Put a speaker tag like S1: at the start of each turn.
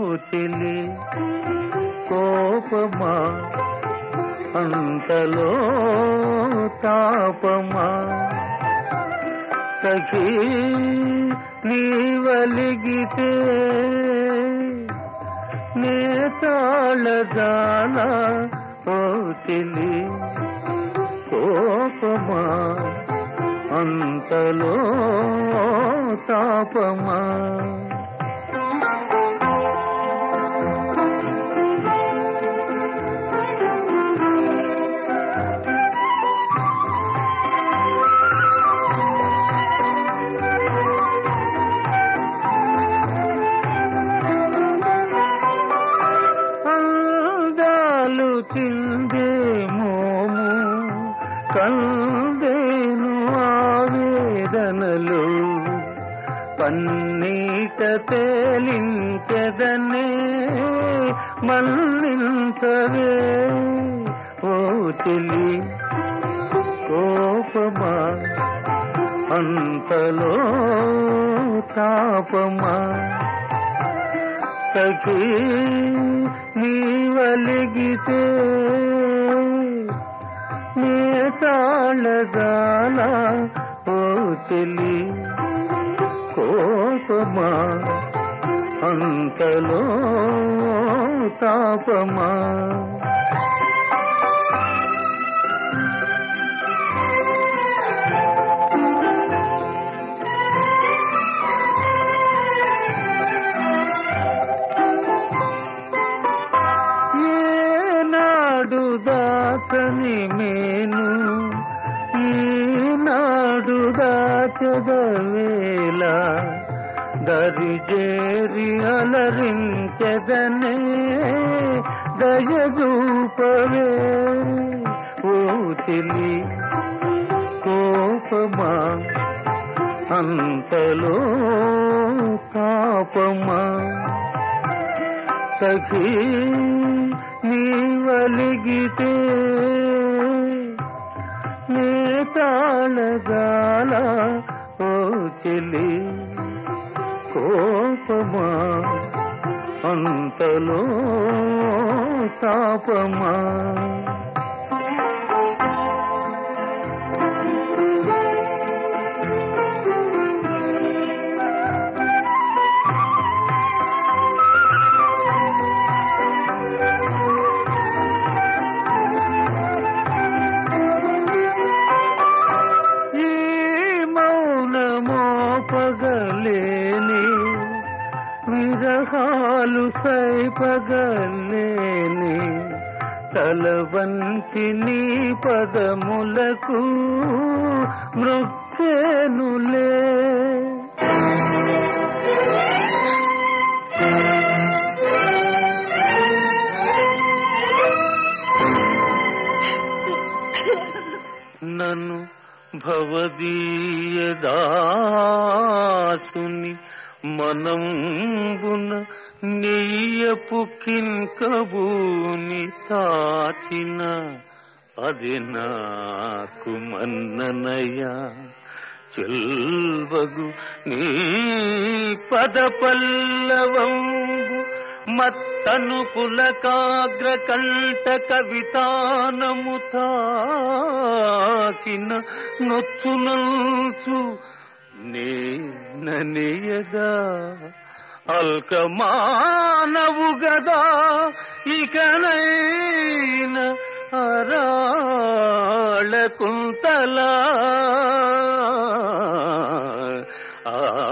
S1: చెలి కోపమా అంతలో తాపమా సఖీ నీవలిగితే నే తాళదాన ఓ చెలి కోపమా అంతలో తాపమా అందాలు చిందే మోము కందేను ఆవేదనలు పన్నీట తేలించెదనే మన్నించవే ఓ చెలి కోపమా అంతలో తాపమా సఖీ నీవలిగితే నే తాళదాల ఓ చెలి కోపమా అంతలో తాపమా ఏనాడు దాచని మేను ఈనాడు దాచదవేళ దరిజేరి అలరించెదనే దయదూపవే ఓ చెలి కోపమా అంతలో తాపమా సఖీ నీవలిగితే నే తాళగాల ఓ చెలి కోపమా అంతలో తాపమా ఈ మౌనమో పగలేని విరహాలు సైపగలేని తల వంచి నీ పదములకు మృక్కేనులే నన్ను భవదీయదాసుని మనంబున నెయ్యపు కింకబూని తాచిన అది నాకు మన్ననయ్యా చెల్వగు నీ పద పల్లవంబు మత్తను పులకాగ్ర కంట కవితానము తాకిన నొచ్చునల్చు నేననియగా అల్కమానవు గదా ఇకనైన అరాళ కుంతలా ఆ